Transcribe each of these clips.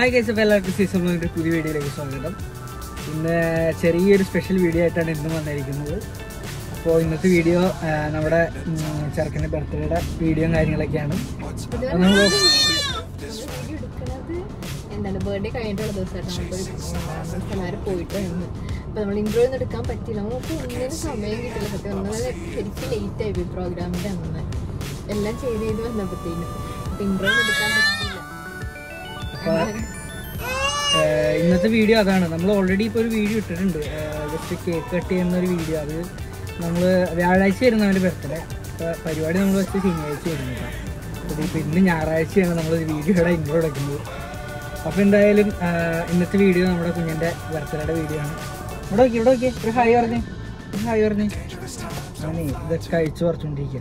Hi guys അപ്പോൾ എല്ലാവർക്കും season വണ്ണിൻ്റെ പുതിയ വീഡിയോയിലേക്ക് സ്വാഗതം ഇന്ന് ചെറിയൊരു സ്പെഷ്യൽ വീഡിയോ ആയിട്ടാണ് ഇന്ന് വന്നിരിക്കുന്നത് അപ്പോൾ ഇന്നത്തെ വീഡിയോ ആ, നമ്മുടെ ഉം, ചെറുക്കൻ്റെ ബർത്ത്ഡേയുടെ വീഡിയോയും കാര്യങ്ങളൊക്കെയാണ് അപ്പോൾ നമ്മൾ വീഡിയോ എടുക്കണത് എന്താണ് ബർത്ത്ഡേ കഴിഞ്ഞിട്ടുള്ള ദിവസമായിട്ട് നമ്മളൊരു സ്ഥലം പോയിട്ട് വന്നു അപ്പൊ നമ്മൾ ഇൻട്രോ ഒന്നും എടുക്കാൻ പറ്റില്ല നമുക്ക് ഒന്നിനും സമയം കിട്ടില്ല സത്യം പറഞ്ഞാൽ ശരിക്കും ലേറ്റ് ആയി പോയി പ്രോഗ്രാമിന്റെ അന്ന് എല്ലാം ചെയ്ത് ചെയ്ത് വന്നപ്പോഴത്തേനും അപ്പൊ ഇൻട്രോ ഒന്നും എടുക്കാൻ പറ്റില്ല അപ്പോൾ ഇന്നത്തെ വീഡിയോ അതാണ് നമ്മൾ ഓൾറെഡി ഇപ്പോൾ ഒരു വീഡിയോ ഇട്ടിട്ടുണ്ട് ജസ്റ്റ് കേക്ക് കട്ട് ചെയ്യുന്ന ഒരു വീഡിയോ അത് നമ്മൾ വ്യാഴാഴ്ച ആയിരുന്നു അവൻ്റെ ബർത്ത്ഡേ അപ്പോൾ പരിപാടി നമ്മൾ വെച്ച് ശനിയാഴ്ച ആയിരുന്നു കേട്ടോ അപ്പോൾ ഇപ്പോൾ ഇന്ന് ഞായറാഴ്ചയാണ് നമ്മൾ വീഡിയോയുടെ ഇൻട്രോ എടുക്കുന്നത് അപ്പോൾ എന്തായാലും ആ, ഇന്നത്തെ വീഡിയോ നമ്മുടെ കുഞ്ഞിൻ്റെ ബർത്ത്ഡേയുടെ വീഡിയോ ആണ് ഇവിടെ നോക്കി ഇവിടെ നോക്കി ഒരു ഹായ് പറഞ്ഞേ ഒരു ഹായ് പറഞ്ഞേ ഞാനേ ഇതൊക്കെ കഴിച്ചു പറിച്ചുകൊണ്ടിരിക്കുക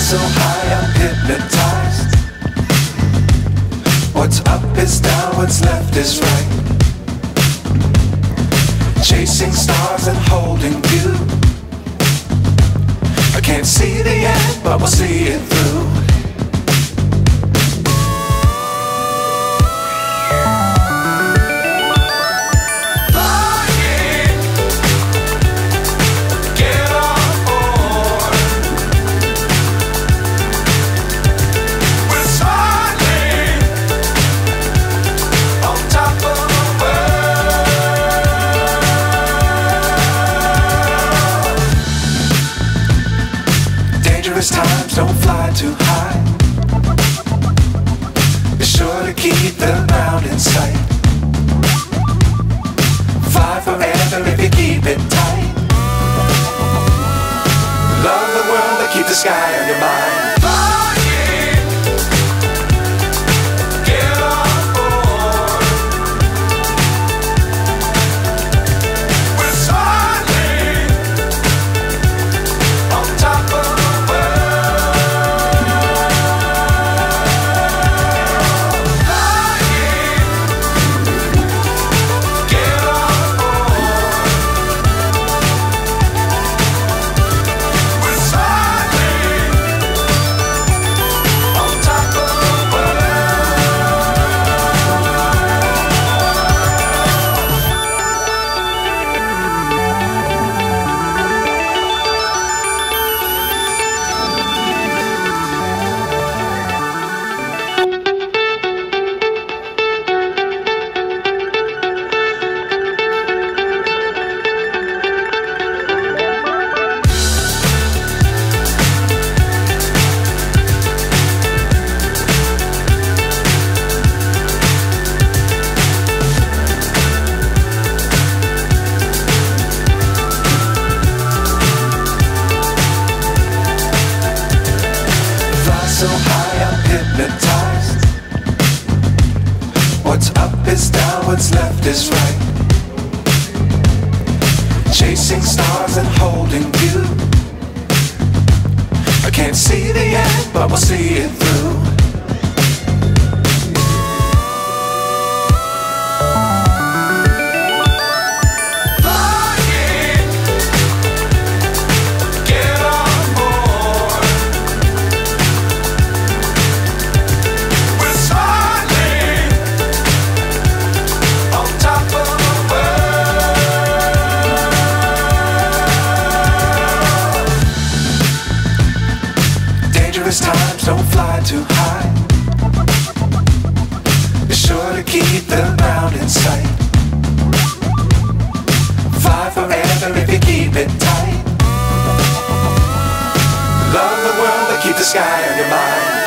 so high I'm hypnotized. What's up is down, what's left is right. Chasing stars and holding you. I can't see the end, but we'll see it through. Flying, get on board. We're smiling on top of the world. Dangerous times don't fly too high. Be sure to keep the ground in sight. Fly forever if you keep it tight. Love the world, but keep the sky on your mind. Flying, get on board. We're smiling on top of the world. Flying, get on board. We're smiling on top of the Fly so high, I'm hypnotized. What's up is down, what's left is right. Chasing stars and holding you. I can't see the end, but we'll see it through. Flying, get on board. We're smiling on top of the world. Dangerous times don't fly too high. Be sure to keep the ground in sight. Fly forever if you keep it tight. Love the world, but keep the sky on your mind.